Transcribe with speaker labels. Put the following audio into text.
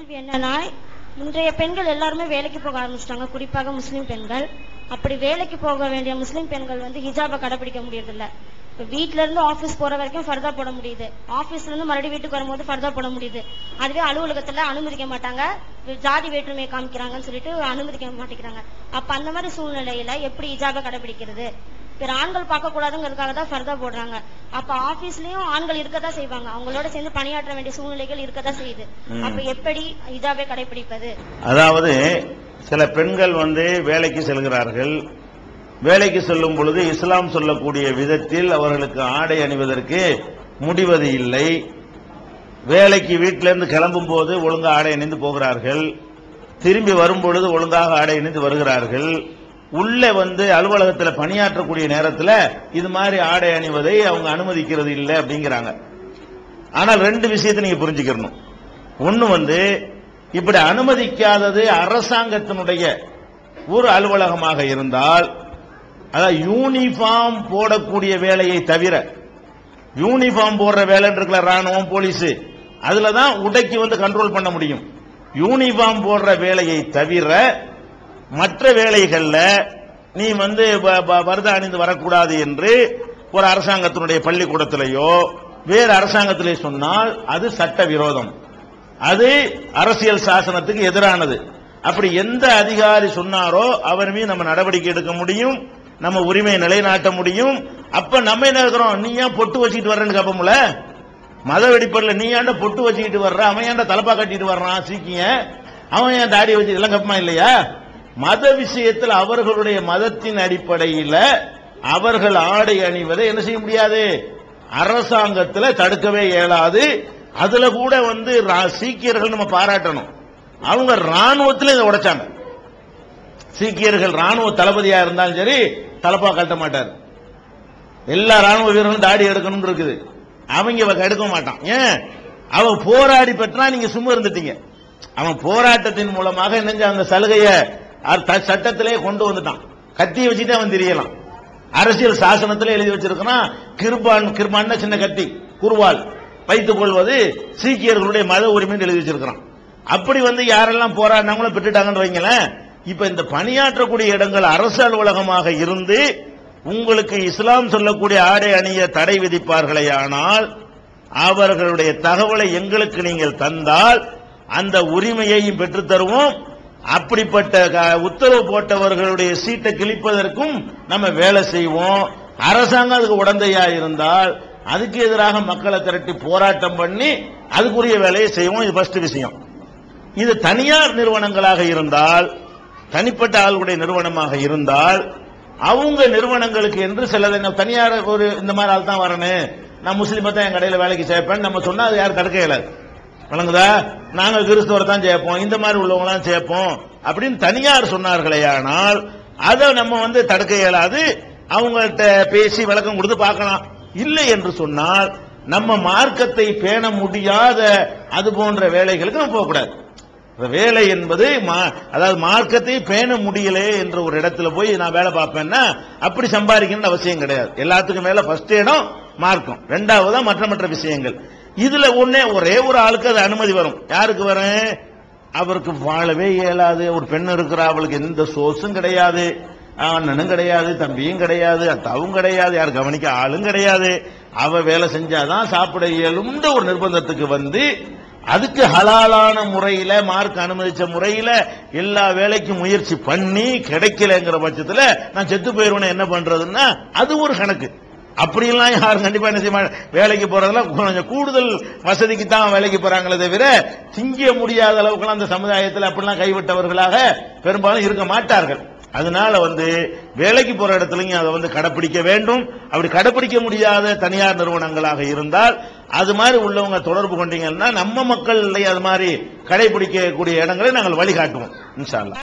Speaker 1: கேள்வி என்னன்னா இன்றைய பெண்கள் எல்லாருமே வேலைக்கு போக ஆரம்பிச்சிட்டாங்க குறிப்பாக முஸ்லிம் பெண்கள் அப்படி வேலைக்கு போக வேண்டிய முஸ்லிம் பெண்கள் வந்து ஹிஜாபை கடைபிடிக்க முடியறதில்ல இப்ப வீட்ல இருந்து ஆபீஸ் போற வரைக்கும் ஃபர்தா போட முடியுது ஆபீஸ்ல இருந்து மறுபடியும் வீட்டுக்கு வரும்போது ஃபர்தா போட முடியுது அதுவே அலுவலகத்துல அனுமதிக்க மாட்டாங்க ஜாதி வேற்றுமையை காமிக்கிறாங்கன்னு சொல்லிட்டு அனுமதிக்க மாட்டேங்கிறாங்க அப்ப அந்த மாதிரி சூழ்நிலையில எப்படி ஹிஜாபை கடைபிடிக்கிறது பிற ஆண்கள் பார்க்க கூடாதுங்கிறதுக்காக தான் ஃபர்தா போடுறாங்க அப்ப ஆபீஸ்லயும் ஆண்கள் இருக்கதான் செய்வாங்க அவங்களோட சேர்ந்து பணியாற்ற வேண்டிய சூழ்நிலைகள் இருக்கதான் செய்யுது அப்ப எப்படி ஹிஜாபை கடைபிடிப்பது
Speaker 2: அதாவது சில பெண்கள் வந்து வேலைக்கு செல்கிறார்கள் வேலைக்கு செல்லும் பொழுது இஸ்லாம் சொல்லக்கூடிய விதத்தில் அவர்களுக்கு ஆடை அணிவதற்கு முடிவது இல்லை வேலைக்கு வீட்டிலிருந்து கிளம்பும் போது ஒழுங்கா ஆடை அணிந்து போகிறார்கள் திரும்பி வரும் பொழுது ஒழுங்காக ஆடை அணிந்து வருகிறார்கள் உள்ளே வந்து அலுவலகத்தில் பணியாற்றக்கூடிய நேரத்தில் இது மாதிரி ஆடை அணிவதை அவங்க அனுமதிக்கிறது இல்லை அப்படிங்கிறாங்க ஆனால் ரெண்டு விஷயத்தை நீங்க புரிஞ்சுக்கணும் ஒன்னு வந்து இப்படி அனுமதிக்காதது அரசாங்கத்தினுடைய ஒரு அலுவலகமாக இருந்தால் அதாவது யூனிஃபார்ம் போடக்கூடிய வேலையை தவிர யூனிஃபார்ம் போடுற வேலை இருக்குல்ல ராணுவம் போலீஸ் அதுல தான் உடைக்கு வந்து கண்ட்ரோல் பண்ண முடியும் யூனிஃபார்ம் போடுற வேலையை தவிர மற்ற வேலைகள்ல நீ வந்து ப- ப- பரதா அணிந்து வரக்கூடாது என்று ஒரு அரசாங்கத்தினுடைய பள்ளிக்கூடத்திலேயோ வேறு அரசாங்கத்திலே சொன்னால் அது சட்ட விரோதம் அது அரசியல் சாசனத்துக்கு எதிரானது அப்படி எந்த அதிகாரி சொன்னாரோ அவர் மீது நம்ம நடவடிக்கை எடுக்க முடியும் நம்ம உரிமையை நிலைநாட்ட முடியும் அப்ப நம்ம என்ன இருக்கிறோம் நீ ஏன் பொட்டு வச்சுக்கிட்டு வர்றேன்னு கேப்போம்ல மத வெடிப்படில் நீ ஏன்டா பொட்டு வச்சுக்கிட்டு வர்ற அவன் ஏன்டா தலப்பா கட்டிட்டு வர்றான் சீக்கிய அவன் ஏன் தாடி வச்சு இதெல்லாம் கப்பமா இல்லையா மத விஷயத்தில் அவர்களுடைய மதத்தின் அடிப்படையில் அவர்கள் ஆடை அணிவதை என்ன செய்ய முடியாது அரசாங்கத்தில் தடுக்கவே இயலாது அதுல கூட வந்து ரா- சீக்கியர்கள் நம்ம பாராட்டணும் அவங்க ராணுவத்தில் இதை உடைச்சாங்க சீக்கியர்கள் ராணுவ தளபதியா இருந்தாலும் சரி தலப்பா கட்ட மாட்டார் எல்லா ராணுவ வீரர்களும் தாடி எடுக்கணும் இருக்குது அவங்க இவ எடுக்க மாட்டான் ஏன் அவன் போராடி பெற்றா நீங்க சும்மா இருந்துட்டீங்க அவன் போராட்டத்தின் மூலமாக என்னஞ்ச அந்த சலுகையை அ- த- சட்டத்திலே கொண்டு வந்துட்டான் கத்தியை வச்சுட்டு அவன் தெரியலாம் அரசியல் சாசனத்திலே எழுதி வச்சிருக்கிறான் கிருபான் கிருபான் சின்ன கத்தி குருவால் வைத்துக் கொள்வது சீக்கியர்களுடைய மத உரிமைன்னு எழுதி வச்சிருக்கிறான் அப்படி வந்து யாரெல்லாம் போராடினாங்களோ பெற்றுட்டாங்கன்னு வைங்களேன் இப்ப இந்த பணியாற்றக்கூடிய இடங்கள் அரசு அலுவலகமாக இருந்து உங்களுக்கு இஸ்லாம் சொல்லக்கூடிய ஆடை அணிய தடை விதிப்பார்களே ஆனால் அவர்களுடைய தகவலை எங்களுக்கு நீங்கள் தந்தால் அந்த உரிமையையும் பெற்றுத் தருவோம் அப்படிப்பட்ட க- உத்தரவு போட்டவர்களுடைய சீட்டை கிழிப்பதற்கும் நம்ம வேலை செய்வோம் அரசாங்கம் அதுக்கு உடந்தையா இருந்தால் அதுக்கு எதிராக மக்களை திரட்டி போராட்டம் பண்ணி அதுக்குரிய வேலையை செய்வோம் இது ஃபர்ஸ்ட் விஷயம் இது தனியார் நிறுவனங்களாக இருந்தால் தனிப்பட்ட ஆளுடைய நிறுவனமாக இருந்தால் அவங்க நிறுவனங்களுக்கு என்று சில தனியார் ஒரு இந்த மாதிரி ஆள் தான் வரணும் நான் முஸ்லீமை தான் என் கடையில் வேலைக்கு சேர்ப்பேன் நம்ம சொன்னா அது யாரும் தடுக்க இயலாது வழங்குதா நாங்க கிறிஸ்தவரை தான் சேர்ப்போம் இந்த மாதிரி உள்ளவங்களாம் சேர்ப்போம் அப்படின்னு தனியார் சொன்னார்களே ஆனால் அதை நம்ம வந்து தடுக்க இயலாது அவங்கள்ட்ட பேசி விளக்கம் கொடுத்து பார்க்கலாம் இல்லை என்று சொன்னால் நம்ம மார்க்கத்தை பேண முடியாத அது போன்ற வேலைகளுக்கு நம்ம போகக்கூடாது இந்த வேலை என்பது மா- அதாவது மார்க்கத்தை பேண முடியலே என்ற ஒரு இடத்துல போய் நான் வேலை பார்ப்பேன்னா அப்படி சம்பாதிக்கணும்னு அவசியம் கிடையாது எல்லாத்துக்கும் மேல ஃபர்ஸ்ட் இடம் மார்க்கம் ரெண்டாவதா மற்ற மற்ற விஷயங்கள் இதுல ஒண்ணே ஒரே ஒரு ஆளுக்கு அது அனுமதி வரும் யாருக்கு வரும் அவருக்கு வாழவே இயலாது ஒரு பெண் இருக்கிறா அவளுக்கு எந்த சோர்ஸும் கிடையாது அண்ணனும் கிடையாது தம்பியும் கிடையாது அத்தாவும் கிடையாது யார் கவனிக்க ஆளும் கிடையாது அவ வேலை செஞ்சாதான் சாப்பிட இயலும்ன்ற ஒரு நிர்பந்தத்துக்கு வந்து அதுக்கு ஹலாலான முறையில மார்க் அனுமதிச்ச முறையில எல்லா வேலைக்கும் முயற்சி பண்ணி கிடைக்கலங்கிற பட்சத்துல நான் செத்து போயிருவேன் என்ன பண்றதுன்னா அது ஒரு கணக்கு அப்படியெல்லாம் யாரும் கண்டிப்பா என்ன செய்ய மாட்டாங்க. வேலைக்கு போறதெல்லாம் கொஞ்சம் கூடுதல் வசதிக்கு தான் வேலைக்கு போறாங்களே தவிர திங்க முடியாத அளவுக்குலாம் அந்த சமுதாயத்தில் அப்படிலாம் கைவிட்டவர்களாக பெரும்பாலும் இருக்க மாட்டார்கள் அதனால வந்து வேலைக்கு போற இடத்துலயும் அதை வந்து கடைப்பிடிக்க வேண்டும் அப்படி கடைப்பிடிக்க முடியாத தனியார் நிறுவனங்களாக இருந்தால் அது மாதிரி உள்ளவங்க தொடர்பு கொண்டீங்கன்னா நம்ம மக்கள் அது மாதிரி கடைபிடிக்கக்கூடிய இடங்களை நாங்கள் வழிகாட்டுவோம் இன்ஷா அல்லாஹ்